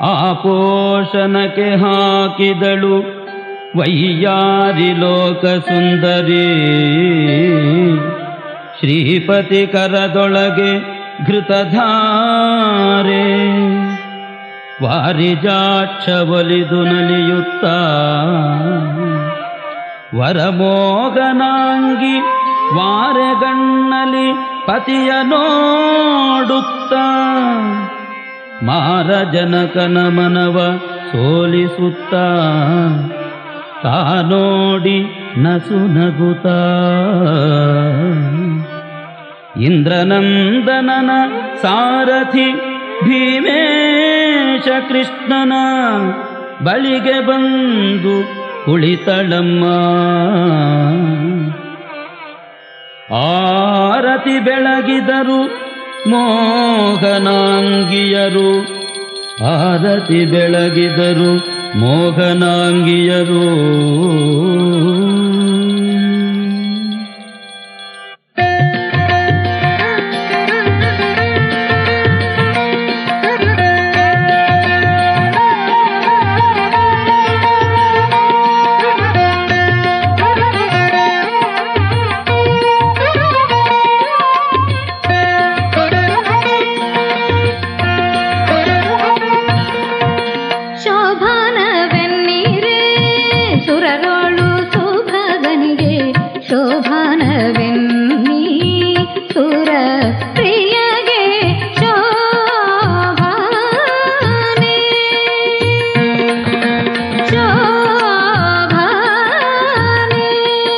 ಆಪೋಷಣಕ್ಕೆ ಹಾಕಿದಳು ವೈಯಾರಿ ಲೋಕ ಸುಂದರಿ ಶ್ರೀಪತಿ ಕರದೊಳಗೆ ಘೃತಧಾರೆ ವಾರಿಜಾಕ್ಷ ಒಲಿದು ನಲಿಯುತ್ತ ವರಮೋಗನಾಂಗಿ ವಾರೆಗಣ್ಣಲಿ ಪತಿಯ ನೋಡುತ್ತ ಮಾರ ಜನಕನ ಮನವ ಸೋಲಿಸುತ್ತ ತಾನೋಡಿ ನಸು ನಗುತ್ತ ಇಂದ್ರನಂದನನ ಸಾರಥಿ ಭೀಮೇಶ ಕೃಷ್ಣನ ಬಳಿಗೆ ಬಂದು ಕುಳಿತಳಮ್ಮ ಆರತಿ ಬೆಳಗಿದರು ಮೋಹನಾಂಗಿಯರು ಆರತಿ ಬೆಳಗಿದರು ಮೋಹನಾಂಗಿಯರು ಶೋಭಾನವೆನ್ನೀರೇ ಸುರರೋಳು ಸುಭಗನಿಗೆ ಶೋಭಾನವೆನ್ನೀ ಸುರ ಪ್ರಿಯಗೆ ಶೋಭಾನೆ ಶೋಭಾನೆ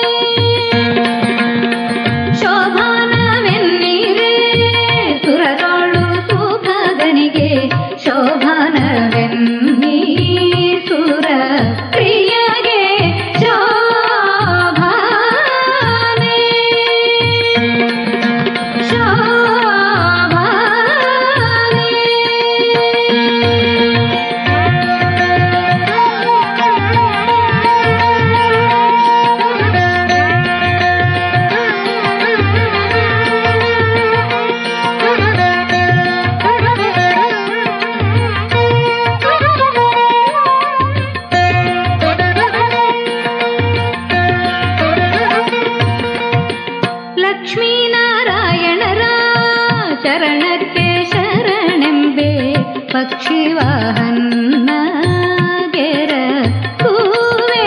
ಶೋಭಾನವೆನ್ನೀರೇ ಸುರರೋಳು ಸುಭಗನಿಗೆ ಶೋಭಾನವೆನ್ನೀ ಸುರ ಪ್ರಿಯಗೆ ಶೋಭಾನೆ ಲಕ್ಷ್ಮೀನಾರಾಯಣರ ಶರಣಕ್ಕೆ ಶರಣೆಂಬೆ ಪಕ್ಷಿವಾಹನ್ನ ಗೆರ ಹೂವೆ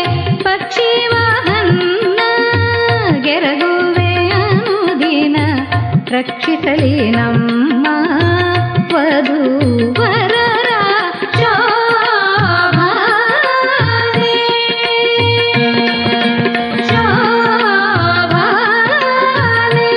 ಪಕ್ಷಿವಾಹನ್ನ ಗೆರಗುವೆ ಅನುದಿನ ರಕ್ಷಿಸಲಿ ನಮ್ಮ ವಧು ವರರ ಶೋಭಾನೆ ಶೋಭಾನೆ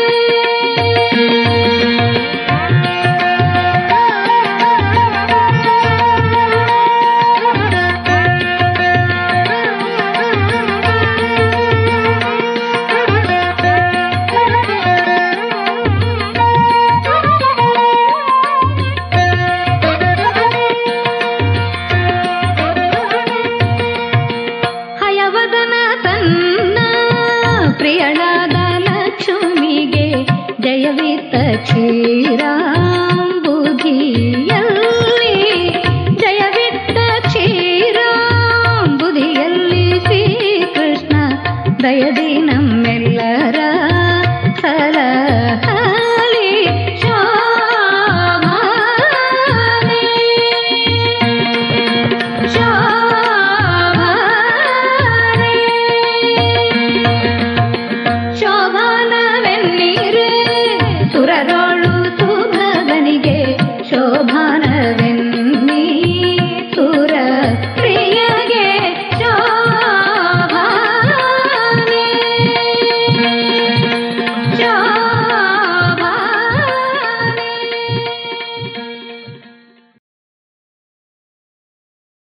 ಹಯವದನ ತನ್ನ ಪ್ರಿಯಳಾದ ಲಕ್ಷ್ಮಿಗೆ ಜಯವಿತ್ತ ಕ್ಷೀರಾಂಬುಧಿಯಲ್ಲಿ ಜಯವಿತ್ತ ಕ್ಷೀರಾಂಬುಧಿಯಲ್ಲಿ ಶ್ರೀಕೃಷ್ಣ ದಯದಿ